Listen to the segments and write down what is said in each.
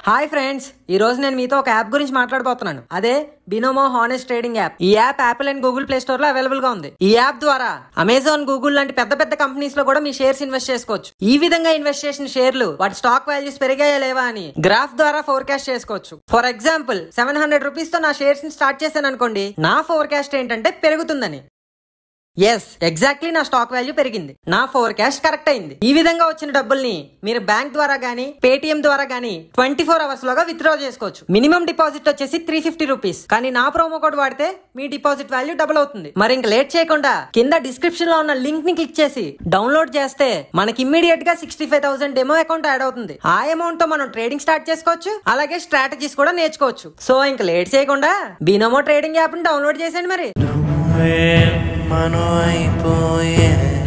Hi friends ఈ రోజు నేను మీతో ఒక యాప్ గురించి మాట్లాడబోతున్నాను అదే బినోమో హానెస్ట్ ట్రేడింగ్ యాప్ ఈ app Apple and Google Play Store లో అవైలబుల్ గా ఉంది ఈ యాప్ ద్వారా అమెజాన్ గూగుల్ లాంటి పెద్ద పెద్ద కంపెనీస్ లో కూడా మీ షేర్స్ ఇన్వెస్ట్ చేసుకోవచ్చు ఈ విధంగా ఇన్వెస్ట్ చేసిన షేర్లు వాటి స్టాక్ వాల్యూస్ పెరిగాయా లేవా అని గ్రాఫ్ ద్వారా ఫోర్కాస్ట్ చేసుకోవచ్చు for example seven hundred rupees తో నా షేర్స్ ని స్టార్ట్ చేశాను అనుకోండి నా ఫోర్కాస్ట్ ఏంటంటే పెరుగుతుందని ఎస్ ఎగ్జాక్ట్లీ నా స్టాక్ వాల్యూ పెరిగింది నా ఫోర్కాస్ట్ కరెక్ట్ అయింది ఈ విధంగా వచ్చిన డబ్బుల్ని మీరు బ్యాంక్ ద్వారా గానీ పేటిఎం ద్వారా గానీ ట్వంటీ ఫోర్ అవర్స్ లోగా విత్డ్రా చేసుకోవచ్చు మినిమం డిపాజిట్ వచ్చేసి త్రీ ఫిఫ్టీ రూపీస్ కానీ నా ప్రోమో కోడ్ వాడితే మీ డిపాజిట్ వాల్యూ డబుల్ అవుతుంది మరి ఇంక లేట్ చేయకుండా కింద డిస్క్రిప్షన్ లో ఉన్న లింక్ ని క్లిక్ చేసి డౌన్లోడ్ చేస్తే మనకి ఇమ్మీడియట్ గా sixty five thousand demo account add అవుతుంది ఆ అమౌంట్ తో మనం ట్రేడింగ్ స్టార్ట్ చేసుకోవచ్చు అలాగే స్ట్రాటజీస్ కూడా నేర్చుకోవచ్చు సో ఇంక లేట్ చేయకుండా బినోమో ట్రేడింగ్ యాప్ ని డౌన్లోడ్ చేసేయండి మరి మను అయిపోయే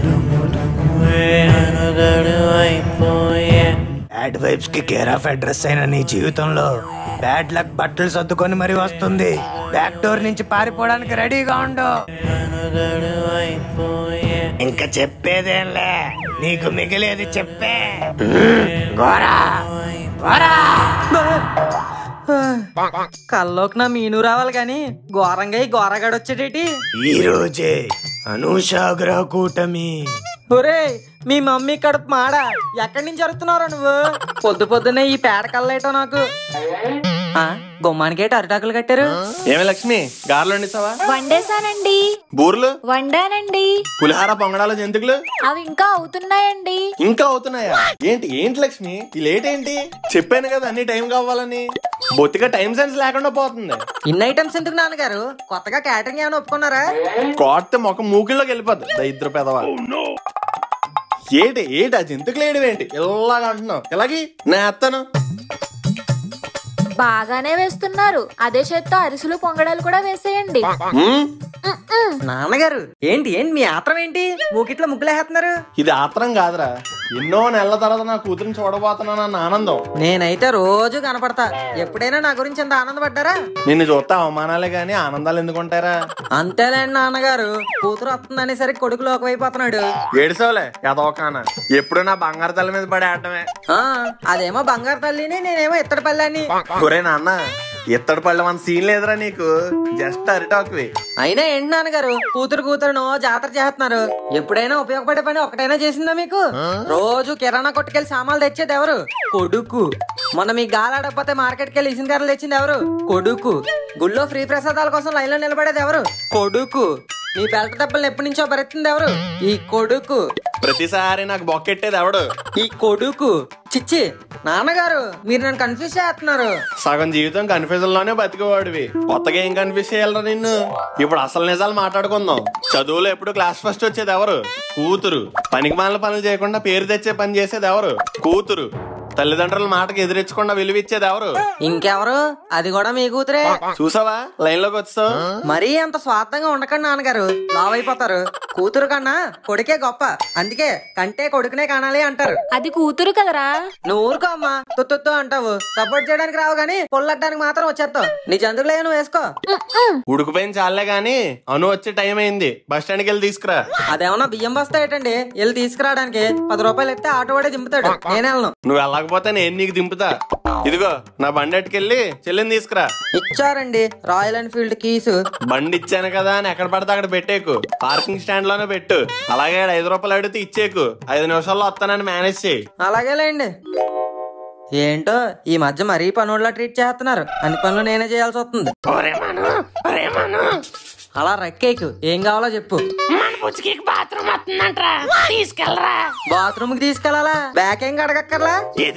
అనుగడు అయిపోయే బ్యాడ్ వైబ్స్ కి కేర్ ఆఫ్ అడ్రస్ అయిన నీ జీవితంలో బ్యాడ్ లక్ బట్టలు సర్దుకొని మరి వస్తుంది బ్యాక్ డోర్ నుంచి పారిపోవడానికి రెడీగా ఉండు అనుగడు అయిపోయే ఇంకా చెప్పేదేంలే నీకు మిగిలేది చెప్పే గోరా గోరా కల్లోకి నా మీను రావాలి కానీ ఘోరంగా ఈ ఘోరగాడు వచ్చేటేటి ఈ రోజే అనూషాగ్రహ కూటమి ఒరే మీ మమ్మీ కడుపు మాడ ఎక్కడి నుంచి జరుగుతున్నారా నువ్వు పొద్దు పొద్దునే ఈ పేడ కల్లేటో నాకు ఆ, గుమ్మానికేటి అరిటాకులు కట్టారు ఏమే లక్ష్మి గారెలు వండిస్తావా వండేశానండి బూర్లు వండానండి పులిహార పొంగడాలు జంతుకులు అవి ఇంకా అవుతున్నాయండి ఇంకా అవుతున్నాయా ఏంటి ఏంటి లక్ష్మి ఈ లేట్ ఏంటి చెప్పాను కదా అన్ని టైం కావాలని బొత్తిగా టైం సెన్స్ లేకుండా పోతుంది ఇన్ని ఐటమ్స్ ఎందుకు నాన్నగారు కొత్తగా క్యాటరింగ్ ఏమైనా ఒప్పుకున్నారా కోడితే మొక్క మూకిల్లోకి వెళ్ళిపోద్ది దా ఇద్దరు పెదవా ఏంటి ఏంటి ఆ జంతుకులు ఏడు ఏంటి ఇలాగ అంటున్నావు ఇలాగి నేస్తాను బాగానే వేస్తున్నారు అదే చేత్తో అరిసెలు పొంగడాలు కూడా వేసేయండి నాన్నగారు ఏంటి ఏంటి మీ ఆత్రం ఏంటి మూకిట్లో ముగ్గులేస్తున్నారు ఇది ఆత్రం కాదురా ఎన్నో నెలల తర్వాత నా కూతురిని చూడబోతున్నాను అన్న ఆనందం నేనైతే రోజు కనపడతా ఎప్పుడైనా నా గురించి ఎంత ఆనందపడ్డారా నిన్ను చూస్తే అవమానాలే గాని ఆనందాలు ఎందుకుంటారా అంతేలేండి నాన్నగారు కూతురు వస్తుందనేసరికి కొడుకు లోకమైపోతున్నాడు ఏడుసోలే ఎదవకాన ఎప్పుడు నా బంగారు తల మీద పడి ఆడటమే ఆ, అదేమో బంగారు తల్లిని నేనేమో ఇత్తడి పల్లని ఒరే నాన్న ఇత్తడి పళ్ళ మన సీన్ లేదురా నీకు జస్ట్ అరిటాకువి అయినా ఏంటి నాన్నగారు కూతురు కూతురును జాతర చేస్తున్నారు ఎప్పుడైనా ఉపయోగపడే పని ఒకటైనా చేసిందా మీకు రోజు కిరాణా కొట్టుకెళ్ళి సామాన్లు తెచ్చేది ఎవరు కొడుకు మొన్న మీ గాలాడకపోతే మార్కెట్కి వెళ్ళి ఇసిన కర్రలు తెచ్చింది ఎవరు కొడుకు గుళ్ళో ఫ్రీ ప్రసాదాల కోసం లైన్ లో నిలబడేది ఎవరు కొడుకు మీ బెల్ట దెబ్బలను ఎప్పటి నుంచో భరిస్తుంది ఎవరు ఈ కొడుకు ప్రతిసారి నాకు బొక్కెట్టేది ఎవడు ఈ కొడుకు చిచ్చి నాన్నగారు మీరు నన్ను కన్ఫ్యూజ్ చేస్తున్నారు సగం జీవితం కన్ఫ్యూజన్ లోనే బతికేవాడివి కొత్తగా ఏం కన్ఫ్యూజ్ చేయాలరా నిన్ను ఇప్పుడు అసలు నిజాలు మాట్లాడుకుందాం చదువులో ఎప్పుడు క్లాస్ ఫస్ట్ వచ్చేది ఎవరు కూతురు పనికి మాల పనులు చేయకుండా పేరు తెచ్చే పని చేసేది ఎవరు కూతురు తల్లిదండ్రుల మాటకి ఎదిరించకుండా విలువిచ్చేది ఎవరు ఇంకెవరు అది కూడా మీ కూతురే చూసావా లైన్ లోకి వచ్చావు మరీ అంత స్వార్థంగా ఉండకండి నాన్నగారు లావ్ అయిపోతారు కూతురు కన్నా కొడుకే గొప్ప అందుకే కంటే కొడుకునే కానాలి అంటారు అది కూతురు కదరా నువ్వు ఊరుకో అమ్మా తుత్తు అంటావు సపోర్ట్ చేయడానికి రావు గానీ పొల్లడ్డానికి మాత్రం వచ్చేస్తావు నీ జంతువులే నువ్వు వేసుకో ఉడికిపోయిన చాలే గాని అను వచ్చే టైం అయింది బస్ స్టాండ్కి వెళ్ళి తీసుకురా అదేమన్నా బియ్యం బస్తా ఏంటండి వెళ్ళి తీసుకురావడానికి పది రూపాయలు ఇస్తే ఆటో వాడే దింపుతాడు నేను వెళ్ళను నువ్వు వెళ్ళకపోతే నేను నీకు దింపుతా ఇదిగో నా బండి అట్టుకెళ్ళి చెల్లిని తీసుకురా ఇచ్చారండి రాయల్ ఎన్ఫీల్డ్ కీస్ బండి ఇచ్చాను కదా అని ఎక్కడ పడితే అక్కడ పెట్టేకు పార్కింగ్ స్టాండ్ లోనే పెట్టు అలాగే ఆడు ఐదు రూపాయలు అడిగితే ఇచ్చేకు ఐదు నిమిషాల్లో వస్తానని మేనేజ్ చేయి అలాగేలేండి ఏంటో ఈ మధ్య మరీ పనుల్లా ట్రీట్ చేస్తున్నారు అన్ని పనులు నేనే చేయాల్సి వస్తుంది అలా రక్కేకు ఏం కావాలో చెప్పు బాత్రూమ్ కి తీసుకెళ్ళాలా బ్యాక్ ఏం కడగక్కర్లా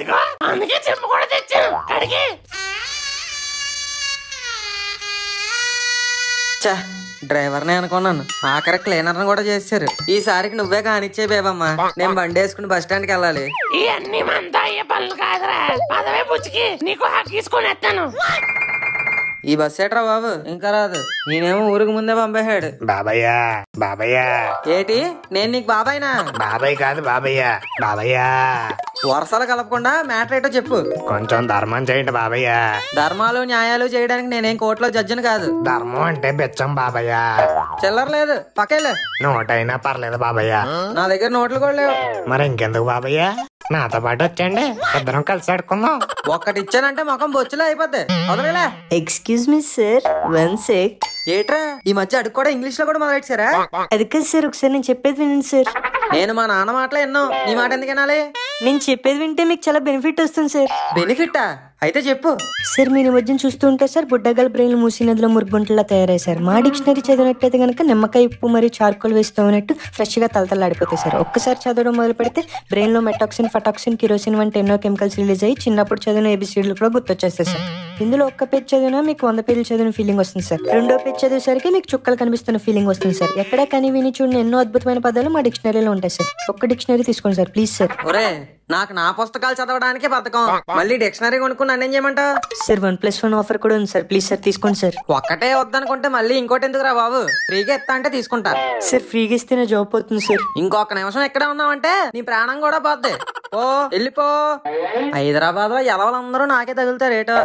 ఛే, డ్రైవర్నే అనుకున్నాను ఆఖరి క్లీనర్ కూడా చేశారు ఈసారికి నువ్వే కానిచ్చే బేబమ్మా నేను బండి వేసుకుని బస్ స్టాండ్కి వెళ్ళాలి ఇవన్నీ మనతో అయ్యే పనులు కాదురా పదవే పుచ్చికి నీకు హక్కు ఎత్తాను ఈ బస్ ఏట్రా బాబు ఇంకా రాదు నేనేమో ఊరికి ముందే పంపేశాడు బాబయ్య బాబయ్య ఏటి నేను నీకు బాబాయ్నా బాబాయ్ కాదు బాబయ్య బాబయ్య వరసలు కలపకుండా మ్యాటర్ ఏంటో చెప్పు కొంచెం ధర్మం చేయండి బాబయ్య ధర్మాలు న్యాయాలు చేయడానికి నేనేం కోర్టులో జడ్జిని కాదు ధర్మం అంటే బిచ్చం బాబయ్య చిల్లర లేదు పక్కేలే నోటైనా పర్లేదు బాబయ్య నా దగ్గర నోట్లు కూడా లేవు మరి ఇంకెందుకు బాబయ్య నాతో పాటు వచ్చండి ఇద్దరం కలిసి ఆడుకుందాం ఒక్కటి ఇచ్చానంటే మొఖం బొచ్చులో అయిపోద్ది వదలలే excuse me sir one sec ఏట్రా ఈ మధ్య అడుగు కూడా ఇంగ్లీష్ లో కూడా మొదలెట్టారా అది కాదు సార్ ఒకసారి నేను చెప్పేది వినండి సార్ నేను మా నాన్న మాటలే విన్నాం నీ మాట ఎందుకు వినాలి నేను చెప్పేది వింటే మీకు చాలా బెనిఫిట్ వస్తుంది సార్ బెనిఫిట్టా అయితే చెప్పు సార్ మీరు ఈ మధ్యన చూస్తూ ఉంటే సార్ బుడ్డగల బ్రెయిన్ మూసి నదిలో మురుగుంటలా తయారయ్యాయి సార్ మా డిక్షనరీ చదివినట్లయితే కనుక నిమ్మకాయ ఉప్పు మరియు చార్కోల్ వేసి తోమినట్టు ఫ్రెష్ గా తలతలాడిపోతాయి సార్ ఒక్కసారి చదవడం మొదలు పెడితే బ్రెయిన్ లో మెటాక్సిన్ ఫటాక్సిన్ కిరోసిన్ వంటి ఎన్నో కెమికల్స్ రిలీజ్ అయ్యి చిన్నప్పుడు చదివిన ఏబిసిడీలు కూడా గుర్తొచ్చేస్తాయి సార్ ఇందులో ఒక్క పేజ్ చదివినా మీకు వంద పేజీలు చదివిన ఫీలింగ్ వస్తుంది సార్ రెండో పేజ్ చదివేసరికి మీకు చుక్కలు కనిపిస్తున్న ఫీలింగ్ వస్తుంది సార్ ఎక్కడ కానీ విని చూడని ఎన్నో అద్భుతమైన పదాలు మా డిక్షనరీలో ఉంటాయి సార్ ఒక్క డిక్షనరీ తీసుకోండి సార్ ప్లీజ్ సార్ ఒరే నాకు నా పుస్తకాలు చదవడానికే బతకం మళ్ళీ డిక్షనరీ కొనుక్కుని నన్నేం చేయమంటావు sir one plus one offer కూడా ఉంది సార్ ప్లీజ్ సార్ తీసుకోండి సార్ ఒక్కటే వద్దనుకుంటే మళ్ళీ ఇంకోటి ఎందుకురా బాబు ఫ్రీగా ఇస్తా అంటే తీసుకుంటా సార్ ఫ్రీగా ఇస్తే నా జాబ్ పోతుంది సార్ ఇంకొక నిమిషం ఎక్కడే ఉన్నావంటే నీ ప్రాణం కూడా పోద్ది ఓ వెళ్ళిపో హైదరాబాద్ లో ఎలవలందరూ నాకే తగులుతారు ఏటో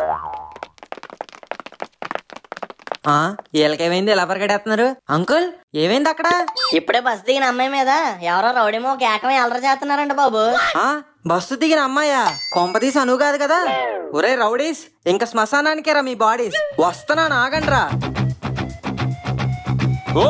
ఆ వీళ్ళకేమైంది ఎలా పరిగెడేస్తున్నారు అంకుల్ ఏమైంది అక్కడ ఇప్పుడే బస్ దిగిన అమ్మాయి మీద ఎవరో రౌడేమో ఒక ఏకమే అల్లరి చేస్తున్నారంట బాబు ఆ బస్సు దిగిన అమ్మాయా కొంపతీసి అను కాదు కదా ఒరే రౌడీస్ ఇంకా శ్మశానానికేరా మీ బాడీస్ వస్తున్నా నాగండ్రా ఓ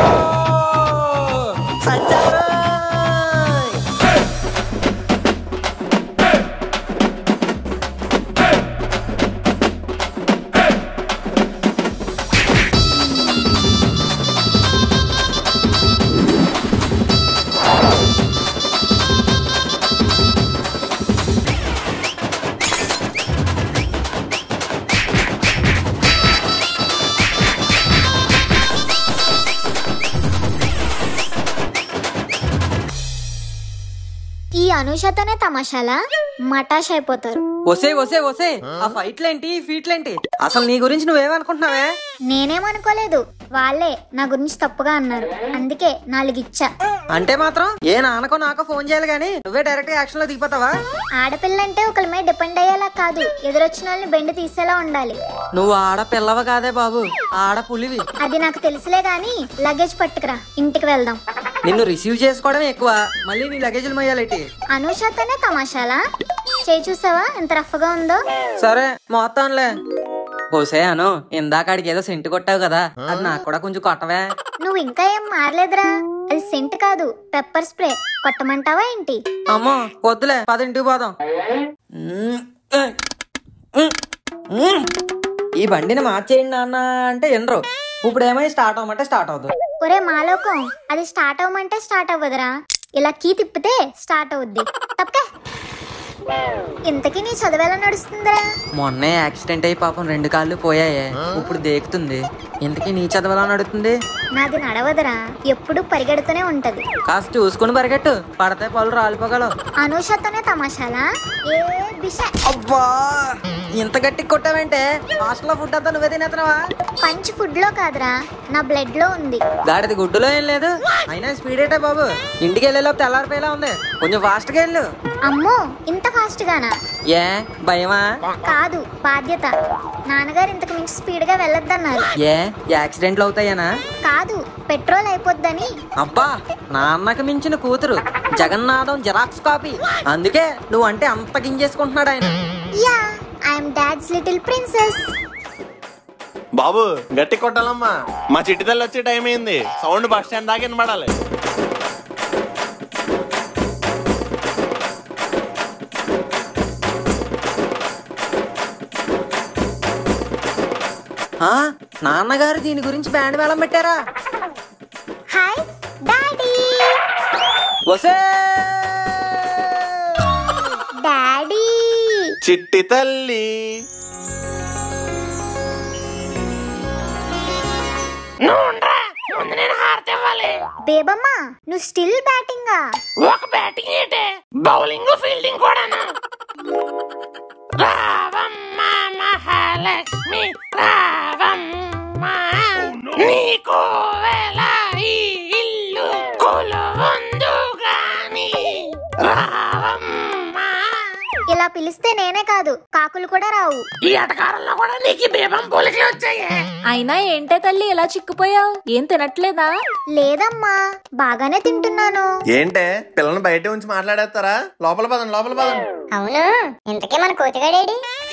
ఈ అనుషతోనే తమాషాలా మటాష్ అయిపోతారు ఒసే ఒసే ఒసే ఆ ఫైట్లేంటి ఈ ఫీట్లేంటి అసలు నీ గురించి నువ్వేమనుకుంటున్నావే నేనేమనుకోలేదు వాళ్ళే నా గురించి తప్పుగా అన్నారు అందుకే నాలుగు ఇచ్చా అంటే మాత్రం ఏ నాన్నకో నాకో ఫోన్ చేయాలి గానీ నువ్వే డైరెక్ట్ యాక్షన్ లో దిగిపోతావా ఆడపిల్లంటే ఒకరి మీద డిపెండ్ అయ్యేలా కాదు ఎదురొచ్చిన వాళ్ళని బెండ్ తీసేలా ఉండాలి నువ్వు ఆడ పిల్లవ కాదే బాబు ఆడ పులివి అది నాకు తెలుసులే గాని లగేజ్ పట్టుకురా ఇంటికి వెళ్దాం నిన్ను రిసీవ్ చేసుకోవడం ఎక్కువ మళ్ళీ నీ లగేజ్లు మొయ్యాలేటి అనూషతోనే తమాషాలా చేయి చూసావా ఎంత రఫ్గా ఉందో సరే మొత్తంలే ఓసే అను ఇందాకాడికి ఏదో సెంటు కొట్టావు కదా అది నాకు కూడా కొంచెం కొట్టవే నువ్వు ఇంకా ఏం మారలేదురా అది సెంట్ కాదు పెప్పర్ స్ప్రే కొట్టమంటావా ఏంటి అమ్మో వద్దులే పది ఇంటికి పోదాం ఉమ్, ఉమ్, ఉమ్. ఈ బండిని మార్చేయండి నాన్న అంటే ఎనరు ఇప్పుడు ఏమై స్టార్ట్ అవ్వమంటే స్టార్ట్ అవుతుంది ఒరే మాలోకం అది స్టార్ట్ అవ్వమంటే స్టార్ట్ అవ్వదురా ఇలా కీ తిప్పితే స్టార్ట్ అవుద్ది తప్పకే ఇంతకీ నీ చదువు నడుస్తుందిరా మొన్నే యాక్సిడెంట్ అయి పాపం రెండు కాళ్ళు పోయాయే ఇప్పుడు దేకుతుంది ఇంతకీ నీ చదవలా నడుతుంది నాది నడవదురా ఎప్పుడు పరిగెడుతూనే ఉంటది కాస్త చూసుకుని పరిగెట్టు పడితే పళ్ళు రాలిపోగలవు అనూషతోనే తమాషాలా ఏ బిష అబ్బా ఇంత గట్టి కొట్టావంటే హాస్టల్లో ఫుడ్ అంతా నువ్వే తినేస్తున్నావా పంచ్ ఫుడ్ లో కాదురా నా బ్లడ్ లో ఉంది గాడిది గుడ్డులో ఏం లేదు అయినా స్పీడ్ ఏటే బాబు ఇంటికి వెళ్ళేలోపు తెల్లారిపోయేలా ఉంది కొంచెం ఫాస్ట్ గా వెళ్ళు అమ్మో ఇంత ఫాస్ట్ గానా ఏ భయమా కాదు బాధ్యత నాన్నగారు ఇంతకు మించి స్పీడ్ గా వెళ్ళొద్దన్నారు ఏ యాక్సిడెంట్లు అవుతాయనా కాదు పెట్రోల్ అయిపోద్దని అబ్బా నాన్నకు మించిన కూతురు జగన్నాథం జెరాక్స్ కాపీ అందుకే నువ్వు అంటే అంత గింజేసుకుంటున్నాడు ఆయన yeah I'm dad's little princess బాబు గట్టి కొట్టాలమ్మా మా చిట్టి తల్లి వచ్చే టైం అయింది సౌండ్ బస్ స్టాండ్ దాకా వినబడాలి ఆ, నాన్నగారు దీని గురించి బ్యాండ్ మేళం పెట్టారా హాయ్ డాడీ వసే డాడీ చిట్టి తల్లి నువ్వు ఉండరా ముందు నేను హారతి ఇవ్వాలి బేబమ్మా నువ్వు స్టిల్ బ్యాటింగా ఒక బ్యాటింగ్ ఏంటే బౌలింగ్ ఫీల్డింగ్ కూడాను రావమ్మ మహాలక్ష్మి రావమ్మ నీకు వేళ ఈ ఇల్లు కొలువుందు గాని రావమ్మ ఇలా పిలిస్తే నేనే కాదు కాకులు కూడా రావు ఈ అటకారంలో కూడా నీకు ఈ బీభం పోలికలు వచ్చాయి అయినా ఏంటే తల్లి ఇలా చిక్కుపోయావు ఏం తినట్లేదా లేదమ్మా బాగానే తింటున్నాను ఏంటే పిల్లల్ని బయట ఉంచి మాట్లాడేస్తారా లోపల పదండి లోపల పదండి అవును ఇంతకీ మన కోతిగాడేడి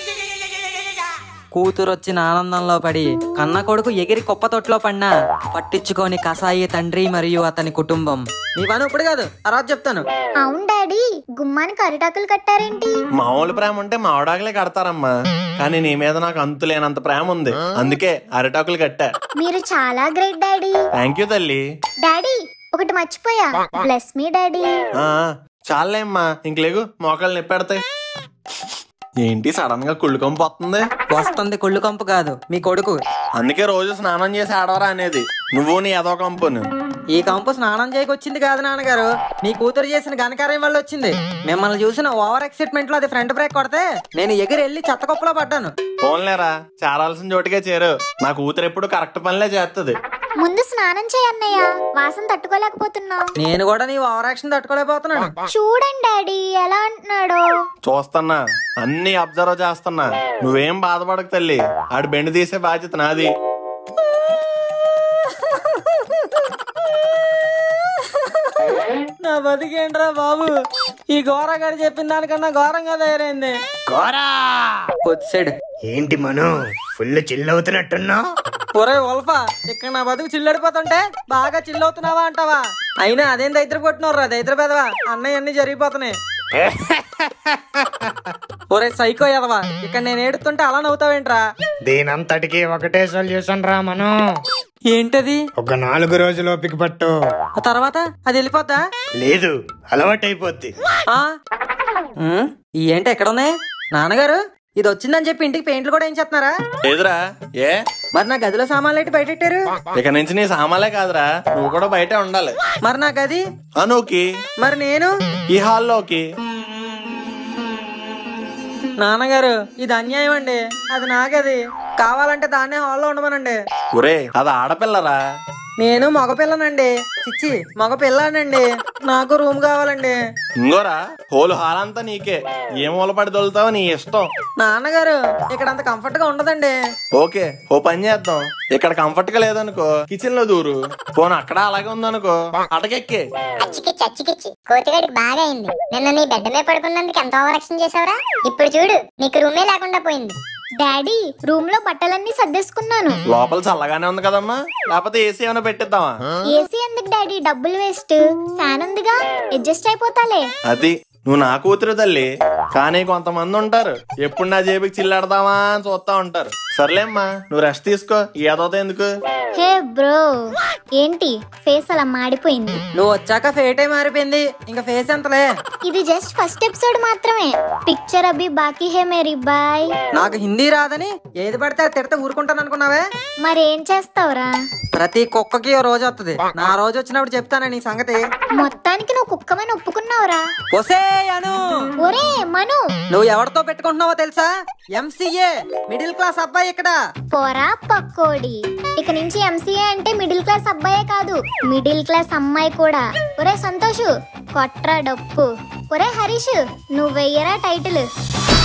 కూతురు వచ్చిన ఆనందంలో పడి కన్న కొడుకు ఎగిరి కుప్ప తొట్లో పడినా పట్టించుకొని కసాయి తండ్రి మరియు అతని కుటుంబం నీ పని ఇప్పుడు కాదు తర్వాత చెప్తాను అవును డాడీ గుమ్మానికి అరిటాకులు కట్టారేంటి మామూలు ప్రేమ ఉంటే మామిడాకులే కడతారమ్మా కానీ నీ మీద నాకు అంతు లేనంత ప్రేమ ఉంది అందుకే అరిటాకులు కట్టా మీరు చాలా గ్రేట్ డాడీ థ్యాంక్ యూ తల్లి డాడీ ఒకటి మర్చిపోయా బ్లెస్ మీ డాడీ ఆ చాలేమ్మా ఇంకలేగు మోకాళ్ళు నిప్పెడతాయి ఏంటి సడన్ గా కుళ్ళు కంపు వస్తుంది వస్తుంది కుళ్ళు కంపు కాదు మీ కొడుకు అందుకే రోజు స్నానం చేసి ఆడవరా అనేది నువ్వు నీ ఏదో కంపును ఈ కంపు స్నానం చేయకొచ్చింది కాదు నాన్నగారు మీ కూతురు చేసిన ఘనకార్యం వల్ల వచ్చింది మిమ్మల్ని చూసిన ఓవర్ ఎక్సైట్మెంట్ లో అది ఫ్రంట్ బ్రేక్ కొడితే నేను ఎగిరి వెళ్ళి చెత్త కుప్పలో పడ్డాను ఫోన్లేరా చేరాల్సిన చోటుకే చేరు నా కూతురు ఎప్పుడు కరెక్ట్ పనిలే చేస్తుంది ముందు స్నానం చేయన్నయ్య వాసన తట్టుకోలేకపోతున్నా నేను కూడా నీ ఓవర్ యాక్షన్ తట్టుకోలేకపోతున్నాను చూడండి డాడీ ఎలా అంటున్నాడో చూస్తున్నా అన్ని అబ్జర్వ్ చేస్తున్నా నువ్వేం బాధపడకు తల్లి ఆడు బెండ్ తీసే బాధ్యత నాది నా బతికేంట్రా బాబు ఈ ఘోరగాడు చెప్పిన దానికన్నా ఘోరంగా తయారైంది కోరా వచ్చాడు ఏంటి మను ఫుల్ చిల్ అవుతున్నట్టున్నావు ఒరే వల్ఫా ఇక్కడ నా బతుకు చిల్లడిపోతుంటే బాగా చిల్లవుతున్నావా అంటావా అయినా అదేం దైత్ర కొట్టినోర్రా దైత్ర పెదవా అన్నయ్య అన్ని జరిగిపోతున్నాయి ఒరే సైకో ఎదవా ఇక్కడ నేను ఏడుతుంటే అలా నవ్వుతావేంట్రా దీనంతటికి ఒకటే సొల్యూషన్ రా మను ఏంటది ఒక నాలుగు రోజులు ఓపిక పట్టు ఆ తర్వాత అది వెళ్ళిపోద్దా లేదు అలవాటైపోద్ది ఆ? ఉమ్, ఈ ఏంటి ఎక్కడ ఉన్నాయి నాన్నగారు ఇది వచ్చిందని చెప్పి ఇంటికి పెయింట్లు కూడా ఏం చేస్తున్నారా లేదురా ఏ మరి నా గదిలో సామాన్లు ఏంటి బయటెట్టారు ఇక నుంచి నీ సామాలే కాదురా నువ్వు కూడా బయటే ఉండాలి మరి నా గది అనుకి మరి నేను ఈ హాల్లోకి నాన్నగారు ఇది అన్యాయం అండి అది నా గది కావాలంటే దాన్నే హాల్లో ఉండమనండి ఒరే అది ఆడపిల్లరా నేను మగపిల్లనండి చిచ్చి మగపిల్లనండి నాకు రూమ్ కావాలండి ఇంగోరా హోల్ హాల్ అంతా నీకే ఏ మూలపడి దొలుతావో నీ ఇష్టం నాన్నగారు ఇక్కడ అంత కంఫర్ట్ గా ఉండదండి ఓకే ఓ పని చేద్దాం ఇక్కడ కంఫర్ట్ గా లేదనుకో కిచెన్ లో దూరు ఫోన్ అక్కడ అలాగే ఉందనుకో అటకెక్కే అచ్చికిచ్చి అచ్చికిచ్చి కోతిగాడికి బాగా అయింది నిన్న నీ బెడ్ మీద పడుకున్నందుకు ఎంత ఓవరాక్షన్ చేసావురా ఇప్పుడు చూడు నీకు రూమే లేకుండా పోయింది డాడీ రూమ్ లో బట్టలన్నీ సర్దేసుకున్నాను లోపల చల్లగానే ఉంది కదమ్మా లేకపోతే ఏసీ ఏమైనా పెట్టిద్దామా ఏసీ ఎందుకు డాడీ డబ్బులు వేస్ట్ ఫ్యాన్ ఉందిగా అడ్జస్ట్ అయిపోతాలే అది నువ్వు నా కూతురు తల్లి కానీ కొంతమంది ఉంటారు ఎప్పుడు నా జేబుకి చిల్లాడదామా అని చూస్తా ఉంటారు సర్లేమ్మా నువ్వు రెస్ట్ తీసుకో ఏదో ఎందుకు హే బ్రో ఏంటి ఫేస్ అలా మాడిపోయింది నువ్వు వచ్చాక ఫేటే మారిపోయింది ఇంకా ఫేస్ ఎంతలే ఇది జస్ట్ ఫస్ట్ ఎపిసోడ్ మాత్రమే పిక్చర్ అభి బాకీ హే మేరీ బాయ్ నాకు హిందీ రాదని ఏది పడితే అది తిడితే ఊరుకుంటాను అనుకున్నావే మరి ఏం చేస్తావురా ప్రతి కుక్కకి ఓ రోజు వస్తుంది నా రోజు వచ్చినప్పుడు చెప్తాను నీ సంగతి మొత్తానికి నువ్వు కుక్కమని ఒప్పుకున్నావురా ఒసే అను ఒరే మను నువ్వు ఎవరితో పెట్టుకుంటున్నావో తెలుసా ఎంసీఏ మిడిల్ క్లాస్ అబ్బాయి ఇక్కడ పోరా పక్కోడి ఇక నుంచి ఎంసీఏ అంటే మిడిల్ క్లాస్ అబ్బాయే కాదు మిడిల్ క్లాస్ అమ్మాయి కూడా ఒరే సంతోషు కొట్రా డప్పు ఒరే హరీష్ నువ్వు వెయ్యరా టైటిల్